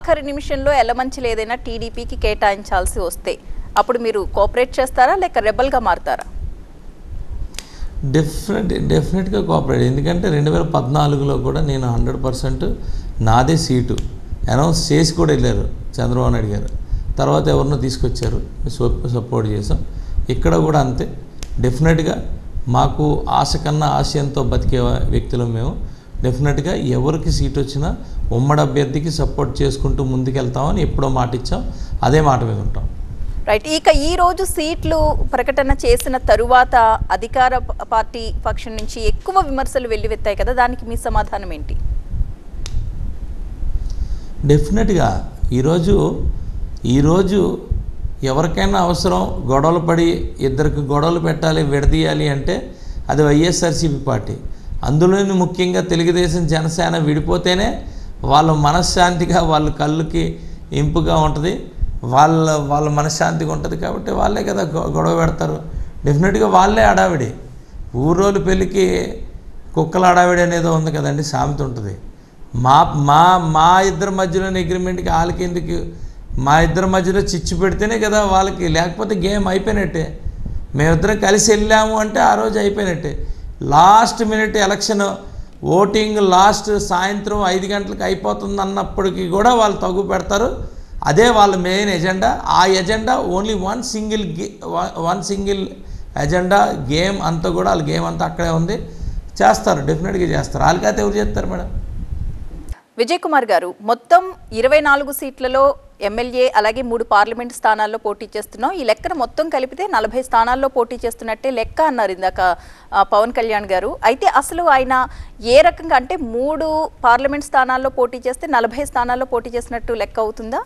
ఆఖరి నిమిషంలో ఎలమంచిలు ఏదైనా టీడీపీకి కేటాయించాల్సి వస్తే అప్పుడు మీరు కోఆపరేట్ చేస్తారా లేక రెబల్గా మారుతారా డెఫినెట్ డెఫినెట్గా కోఆపరేట్ ఎందుకంటే రెండు వేల పద్నాలుగులో కూడా నేను హండ్రెడ్ పర్సెంట్ నాదే సీటు అనౌన్స్ చేసి కూడా వెళ్ళారు చంద్రబాబు నాయుడు గారు తర్వాత ఎవరినో తీసుకొచ్చారు సపోర్ట్ చేసాం ఇక్కడ కూడా అంతే డెఫినెట్గా మాకు ఆశ కన్నా ఆశయంతో బతికే వ్యక్తులు మేము డెఫినెట్గా ఎవరికి సీట్ వచ్చినా ఉమ్మడి అభ్యర్థికి సపోర్ట్ చేసుకుంటూ ముందుకెళ్తామని ఎప్పుడో మాట ఇచ్చాం అదే మాట మీద ఉంటాం రైట్ ఇక ఈ రోజు సీట్లు ప్రకటన చేసిన తరువాత అధికార ప- పార్టీ పక్షం నుంచి ఎక్కువ విమర్శలు వెల్లువెత్తాయి కదా దానికి మీ సమాధానం ఏంటి డెఫినెట్గా ఈరోజు ఈరోజు ఎవరికైనా అవసరం గొడవలు పడి ఇద్దరికి గొడవలు పెట్టాలి విడదీయాలి అంటే అది వైఎస్ఆర్సీపీ పార్టీ అందులోని ముఖ్యంగా తెలుగుదేశం జనసేన విడిపోతేనే వాళ్ళ మనశ్శాంతిగా వాళ్ళ కళ్ళుకి ఇంపుగా ఉంటుంది వాళ్ళ వాళ్ళ మనశ్శాంతిగా ఉంటుంది కాబట్టి వాళ్ళే కదా గొ- గొడవ పెడతారు డెఫినెట్గా వాళ్ళే అడావిడి ఊరోళ్ళు పెళ్ళికి కుక్కల అడావిడి అనేది ఉంది కదండి సామెత ఉంటుంది మా మా మా ఇద్దరి మధ్యలోని అగ్రిమెంట్కి వాళ్ళకి ఎందుకు మా ఇద్దరి మధ్యలో చిచ్చు పెడితేనే కదా వాళ్ళకి లేకపోతే గేమ్ అయిపోయినట్టే మేమిద్దరం కలిసి వెళ్ళాము అంటే ఆ రోజు అయిపోయినట్టే last minute election voting last సాయంత్రం ఐదు గంటలకు అయిపోతుంది అన్నప్పటికీ కూడా వాళ్ళు తగ్గు పెడతారు అదే వాళ్ళ మెయిన్ ఎజెండా ఆ ఎజెండా ఓన్లీ వన్ సింగిల్ గే వన్ సింగిల్ ఎజెండా గేమ్ అంతా కూడా వాళ్ళ గేమ్ అంతా అక్కడే ఉంది చేస్తారు డెఫినెట్గా చేస్తారు వాళ్ళకైతే ఎవరు చేస్తారు మేడం విజయ్ కుమార్ గారు మొత్తం ఇరవై నాలుగు సీట్లలో ఎమ్మెల్యే అలాగే మూడు పార్లమెంట్ స్థానాల్లో పోటీ చేస్తున్నాం ఈ లెక్కన మొత్తం కలిపితే నలభై స్థానాల్లో పోటీ చేస్తున్నట్టే లెక్క అన్నారు ఇందాక ఆ, పవన్ కళ్యాణ్ గారు అయితే అసలు ఆయన ఏ రకంగా అంటే మూడు పార్లమెంట్ స్థానాల్లో పోటీ చేస్తే నలభై స్థానాల్లో పోటీ చేసినట్టు లెక్క అవుతుందా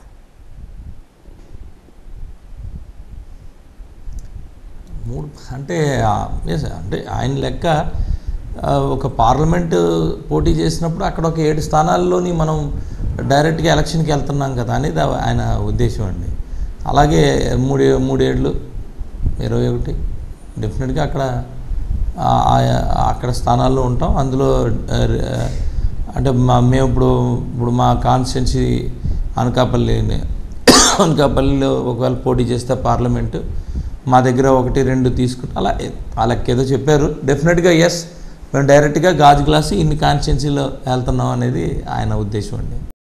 మూడు అంటే ఆ, yes, అంటే ఆయన లెక్క ఆ, ఒక పార్లమెంటు పోటీ చేసినప్పుడు అక్కడ ఒక ఏడు స్థానాల్లోని మనం డైరెక్ట్గా ఎలక్షన్కి వెళ్తున్నాం కదా అనేది ఆ- ఆయన ఉద్దేశం అండి అలాగే మూడు మూడేళ్ళు ఇరవై ఒకటి డెఫినెట్గా అక్కడ ఆ- ఆ- అక్కడ స్థానాల్లో ఉంటాం అందులో ఆ, ర- అంటే మా మేము ఇప్పుడు ఇప్పుడు మా కాన్స్టిట్యున్సీ అనకాపల్లి అనకాపల్లిలో ఒకవేళ పోటీ చేస్తే పార్లమెంటు మా దగ్గర ఒకటి రెండు తీసుకుంటాం అలా ఆ లెక్క ఏదో చెప్పారు డెఫినెట్గా ఎస్ మేము డైరెక్ట్గా గాజు గ్లాసు ఇన్ని కాన్స్టిట్యున్సీలో వెళ్తున్నాం అనేది ఆయన ఉద్దేశం అండి